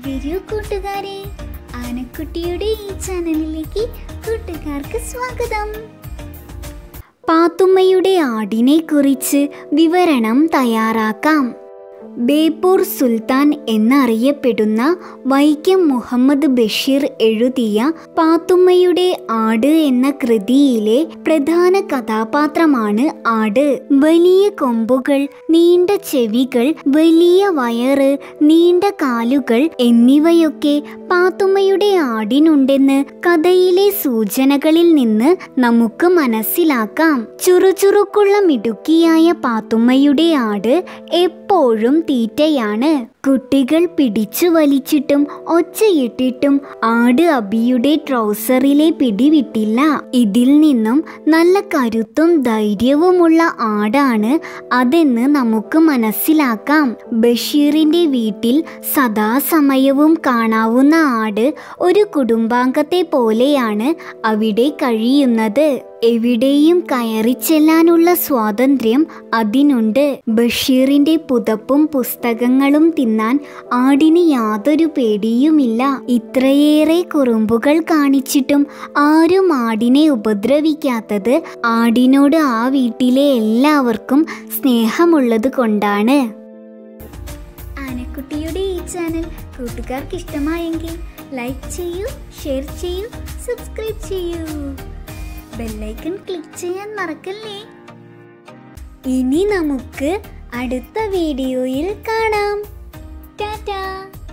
വരൂ കൂട്ടുകാരെ ആനക്കുട്ടിയുടെ ഈ ചാനലിലേക്ക് കൂട്ടുകാർക്ക് സ്വാഗതം പാത്തുമ്മയുടെ ആടിനെ കുറിച്ച് വിവരണം തയ്യാറാക്കാം ബേപ്പൂർ സുൽത്താൻ എന്നറിയപ്പെടുന്ന വൈക്കം മുഹമ്മദ് ബഷീർ എഴുതിയ പാത്തുമ്മയുടെ ആട് എന്ന കൃതിയിലെ പ്രധാന കഥാപാത്രമാണ് ആട് വലിയ കൊമ്പുകൾ നീണ്ട ചെവികൾ വലിയ വയറ് നീണ്ട കാലുകൾ എന്നിവയൊക്കെ പാത്തുമ്മയുടെ ആടിനുണ്ടെന്ന് കഥയിലെ സൂചനകളിൽ നിന്ന് നമുക്ക് മനസ്സിലാക്കാം ചുറുചുറുക്കുള്ള മിടുക്കിയായ പാത്തുമ്മയുടെ ആട് എപ്പോഴും തീറ്റയാണ് കുട്ടികൾ പിടിച്ചു വലിച്ചിട്ടും ഒച്ചയിട്ടിട്ടും ആട് അബിയുടെ ട്രൗസറിലെ പിടിവിട്ടില്ല ഇതിൽ നിന്നും നല്ല കരുത്തും ധൈര്യവുമുള്ള ആടാണ് അതെന്ന് നമുക്ക് മനസ്സിലാക്കാം ബഷീറിന്റെ വീട്ടിൽ സദാസമയവും കാണാവുന്ന ആട് ഒരു കുടുംബാംഗത്തെ പോലെയാണ് അവിടെ കഴിയുന്നത് എവിടെയും കയറി ചെല്ലാനുള്ള സ്വാതന്ത്ര്യം അതിനുണ്ട് ബഷീറിന്റെ പുതപ്പും പുസ്തകങ്ങളും തിന്നാൻ ആടിന് യാതൊരു പേടിയുമില്ല ഇത്രയേറെ കുറുമ്പുകൾ കാണിച്ചിട്ടും ആരും ആടിനെ ഉപദ്രവിക്കാത്തത് ആടിനോട് ആ വീട്ടിലെ എല്ലാവർക്കും സ്നേഹമുള്ളത് കൊണ്ടാണ് ആനക്കുട്ടിയുടെ ഈ ചാനൽ കൂട്ടുകാർക്ക് ഇഷ്ടമായെങ്കിൽ ലൈക്ക് ചെയ്യൂ ഷെയർ ചെയ്യൂ സബ്സ്ക്രൈബ് ചെയ്യൂ ബെല്ലൈക്കൺ ക്ലിക്ക് ചെയ്യാൻ മറക്കല്ലേ ഇനി നമുക്ക് അടുത്ത വീഡിയോയിൽ കാണാം ടാറ്റാ